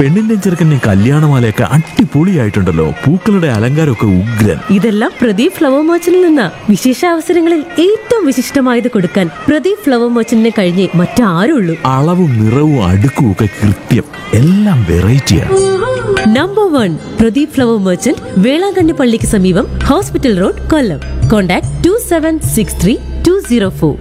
പെണ്ണിന്റെ ചെറുക്കന്റെ കല്യാണമാലയൊക്കെ അടിപൊളിയായിട്ടുണ്ടല്ലോ പൂക്കളുടെ അലങ്കാരമൊക്കെ ഉഗ്രൻ ഇതെല്ലാം പ്രദീപ് ഫ്ലവർ മർച്ചന്റിൽ നിന്ന വിശേഷ അവസരങ്ങളിൽ ഏറ്റവും വിശിഷ്ടമായത് കൊടുക്കാൻ പ്രദീപ് ഫ്ലവർ മർച്ചന്റിനെ കഴിഞ്ഞേ മറ്റാരുള്ളൂ അളവും നിറവും അടുക്കും ഒക്കെ കൃത്യം എല്ലാം വെറൈറ്റിയാണ് number one Pradeep flower merchant Velankanni പള്ളിക്ക് സമീപം hospital road Kollam contact two seven six three two zero four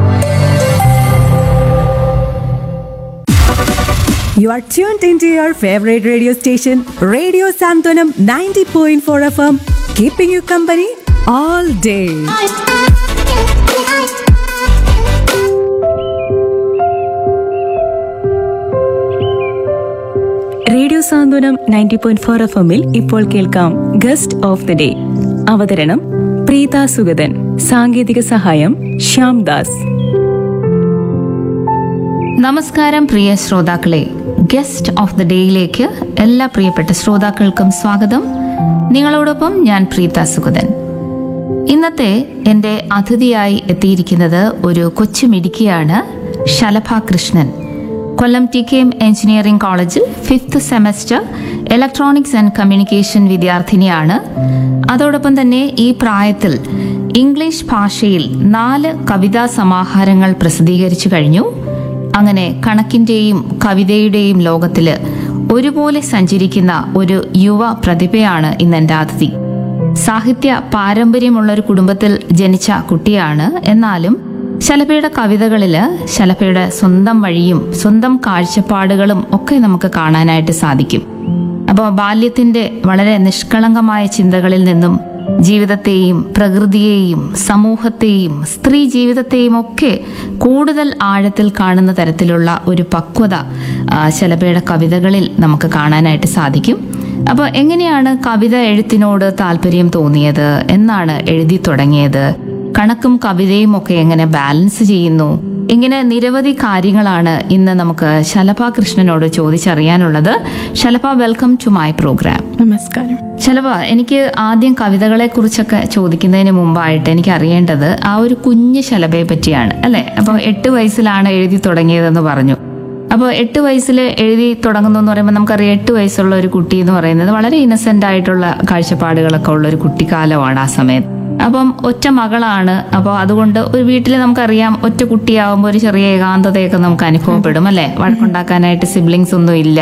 You are tuned into your favorite radio station, Radio Santonam 90.4 FM, keeping you company all day. Radio Santhwanam ninety point four F എമ്മിൽ ഇപ്പോൾ കേൾക്കാം guest of the day അവതരണം പ്രീത സുഗതൻ സാങ്കേതിക സഹായം ശ്യാം ദാസ് നമസ്കാരം പ്രിയ ശ്രോതാക്കളെ guest of the ഡേയിലേക്ക് എല്ലാ പ്രിയപ്പെട്ട ശ്രോതാക്കൾക്കും സ്വാഗതം നിങ്ങളോടൊപ്പം ഞാൻ പ്രീത സുഗതൻ ഇന്നത്തെ എൻ്റെ അതിഥിയായി എത്തിയിരിക്കുന്നത് ഒരു കൊച്ചു മിടുക്കിയാണ് Shalabha Krishnan Kollam T K M engineering കോളേജിൽ fifth semester electronics and communication വിദ്യാർത്ഥിനിയാണ് അതോടൊപ്പം തന്നെ ഈ പ്രായത്തിൽ ഇംഗ്ലീഷ് ഭാഷയിൽ നാല് കവിതാ സമാഹാരങ്ങൾ പ്രസിദ്ധീകരിച്ചു കഴിഞ്ഞു അങ്ങനെ കണക്കിന്റെയും കവിതയുടെയും ലോകത്തില് ഒരുപോലെ സഞ്ചരിക്കുന്ന ഒരു യുവ പ്രതിഭയാണ് ഇന്ന് എൻ്റെ അതിഥി സാഹിത്യ പാരമ്പര്യമുള്ള ഒരു കുടുംബത്തിൽ ജനിച്ച കുട്ടിയാണ് എന്നാലും ശലഭയുടെ കവിതകളില് ശലഭയുടെ സ്വന്തം വഴിയും സ്വന്തം കാഴ്ചപ്പാടുകളും ഒക്കെ നമുക്ക് കാണാനായിട്ട് സാധിക്കും അപ്പോൾ ബാല്യത്തിന്റെ വളരെ നിഷ്കളങ്കമായ ചിന്തകളിൽ നിന്നും ജീവിതത്തെയും പ്രകൃതിയെയും സമൂഹത്തെയും സ്ത്രീ ജീവിതത്തെയും ഒക്കെ കൂടുതൽ ആഴത്തിൽ കാണുന്ന തരത്തിലുള്ള ഒരു പക്വത ആ, ശലഭയുടെ കവിതകളിൽ നമുക്ക് കാണാനായിട്ട് സാധിക്കും അപ്പോൾ എങ്ങനെയാണ് കവിത എഴുത്തിനോട് താല്പര്യം തോന്നിയത് എന്നാണ് എഴുതി തുടങ്ങിയത് കണക്കും കവിതയും ഒക്കെ എങ്ങനെ ബാലൻസ് ചെയ്യുന്നു ഇങ്ങനെ നിരവധി കാര്യങ്ങളാണ് ഇന്ന് നമുക്ക് ശലഭ കൃഷ്ണനോട് ചോദിച്ചറിയാനുള്ളത് Shalabha welcome to my program നമസ്കാരം ശലഭ എനിക്ക് ആദ്യം കവിതകളെ കുറിച്ചൊക്കെ ചോദിക്കുന്നതിന് മുമ്പായിട്ട് എനിക്ക് അറിയേണ്ടത് ആ ഒരു കുഞ്ഞു ശലഭയെ പറ്റിയാണ് അല്ലെ അപ്പോൾ എട്ട് വയസ്സിലാണ് എഴുതി തുടങ്ങിയതെന്ന് പറഞ്ഞു അപ്പോൾ എട്ട് വയസ്സിൽ എഴുതി തുടങ്ങുന്നു എന്ന് പറയുമ്പോൾ നമുക്കറിയാം എട്ട് വയസ്സുള്ള ഒരു കുട്ടി എന്ന് പറയുന്നത് വളരെ ഇന്നസെന്റ് ആയിട്ടുള്ള കാഴ്ചപ്പാടുകളൊക്കെ ഉള്ള ഒരു കുട്ടിക്കാലമാണ് ആ സമയത്ത് അപ്പം ഒറ്റ മകളാണ് അപ്പോൾ അതുകൊണ്ട് ഒരു വീട്ടിൽ നമുക്കറിയാം ഒറ്റ കുട്ടിയാവുമ്പോൾ ഒരു ചെറിയ ഏകാന്തതയൊക്കെ നമുക്ക് അനുഭവപ്പെടും അല്ലെ വഴക്കുണ്ടാക്കാനായിട്ട് സിബ്ലിങ്സ് ഒന്നും ഇല്ല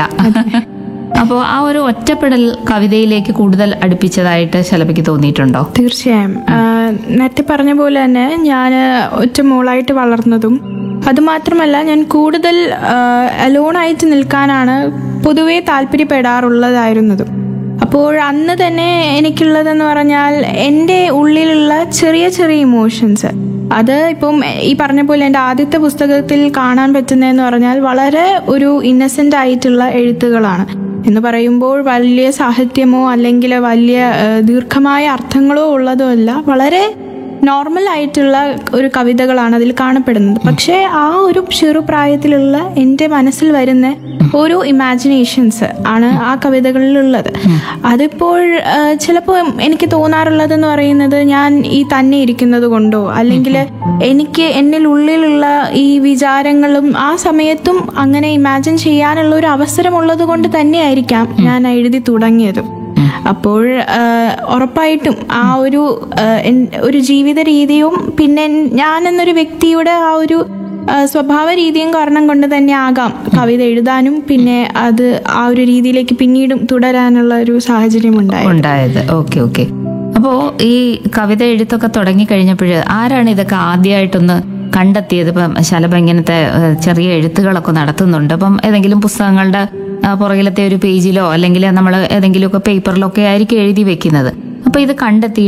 അപ്പോൾ ആ ഒരു ഒറ്റപ്പെടൽ കവിതയിലേക്ക് കൂടുതൽ അടുപ്പിച്ചതായിട്ട് ശലഭയ്ക്ക് തോന്നിയിട്ടുണ്ടോ തീർച്ചയായും ആ, നേരത്തെ പറഞ്ഞ പോലെ തന്നെ ഞാൻ ഒറ്റ മോളായിട്ട് വളർന്നതും അതുമാത്രമല്ല ഞാൻ കൂടുതൽ അലോണായിട്ട് നിൽക്കാനാണ് പൊതുവേ താല്പര്യപ്പെടാറുള്ളതായിരുന്നതും അപ്പോൾ അന്ന് തന്നെ എനിക്കുള്ളതെന്ന് പറഞ്ഞാൽ എൻ്റെ ഉള്ളിലുള്ള ചെറിയ ചെറിയ ഇമോഷൻസ് അത് ഇപ്പം ഈ പറഞ്ഞ പോലെ എൻ്റെ ആദ്യത്തെ പുസ്തകത്തിൽ കാണാൻ പറ്റുന്നതെന്ന് പറഞ്ഞാൽ വളരെ ഒരു ഇന്നസെൻ്റ് ആയിട്ടുള്ള എഴുത്തുകളാണ് എന്ന് പറയുമ്പോൾ വലിയ സാഹിത്യമോ അല്ലെങ്കിൽ വലിയ ഏഹ്, ദീർഘമായ അർത്ഥങ്ങളോ ഉള്ളതോ അല്ല വളരെ നോർമൽ ആയിട്ടുള്ള ഒരു കവിതകളാണ് അതിൽ കാണപ്പെടുന്നത് പക്ഷേ ആ ഒരു ചെറുപ്രായത്തിലുള്ള എൻ്റെ മനസ്സിൽ വരുന്ന ഓരോ ഇമാജിനേഷൻസ് ആണ് ആ കവിതകളിലുള്ളത് അതിപ്പോൾ ചിലപ്പോൾ എനിക്ക് തോന്നാറുള്ളതെന്ന് പറയുന്നത് ഞാൻ ഈ തന്നെ ഇരിക്കുന്നത് കൊണ്ടോ അല്ലെങ്കിൽ എനിക്ക് എന്നിൽ ഉള്ളിലുള്ള ഈ വിചാരങ്ങളും ആ സമയത്തും അങ്ങനെ ഇമാജിൻ ചെയ്യാനുള്ള ഒരു അവസരമുള്ളത് കൊണ്ട് തന്നെയായിരിക്കാം ഞാൻ എഴുതി തുടങ്ങിയതും അപ്പോൾ ആ, ഉറപ്പായിട്ടും ആ ഒരു ആ, എൻ- ഒരു ജീവിത രീതിയും പിന്നെ ഞാൻ എന്നൊരു വ്യക്തിയുടെ ആ ഒരു ആ, സ്വഭാവ രീതിയും കാരണം കൊണ്ട് തന്നെ ആകാം കവിത എഴുതാനും പിന്നെ അത് ആ ഒരു രീതിയിലേക്ക് പിന്നീടും തുടരാനുള്ള ഒരു സാഹചര്യം ഉണ്ടായി ഉണ്ടായത് ഓക്കെ ഓക്കെ അപ്പോ ഈ കവിത എഴുത്തൊക്കെ തുടങ്ങി കഴിഞ്ഞപ്പോൾ ആരാണ് ഇതൊക്കെ ആദ്യമായിട്ടൊന്ന് കണ്ടെത്തിയത് ഇപ്പം ശലഭ ഇങ്ങനത്തെ ഏഹ്, ചെറിയ എഴുത്തുകളൊക്കെ നടത്തുന്നുണ്ട് അപ്പം ഏതെങ്കിലും പുസ്തകങ്ങളുടെ ആ, പുറകിലത്തെ ഒരു പേജിലോ അല്ലെങ്കിൽ നമ്മൾ ഏതെങ്കിലുമൊക്കെ പേപ്പറിലൊക്കെ ആയിരിക്കും എഴുതി വെക്കുന്നത് അപ്പൊ ഇത് കണ്ടെത്തി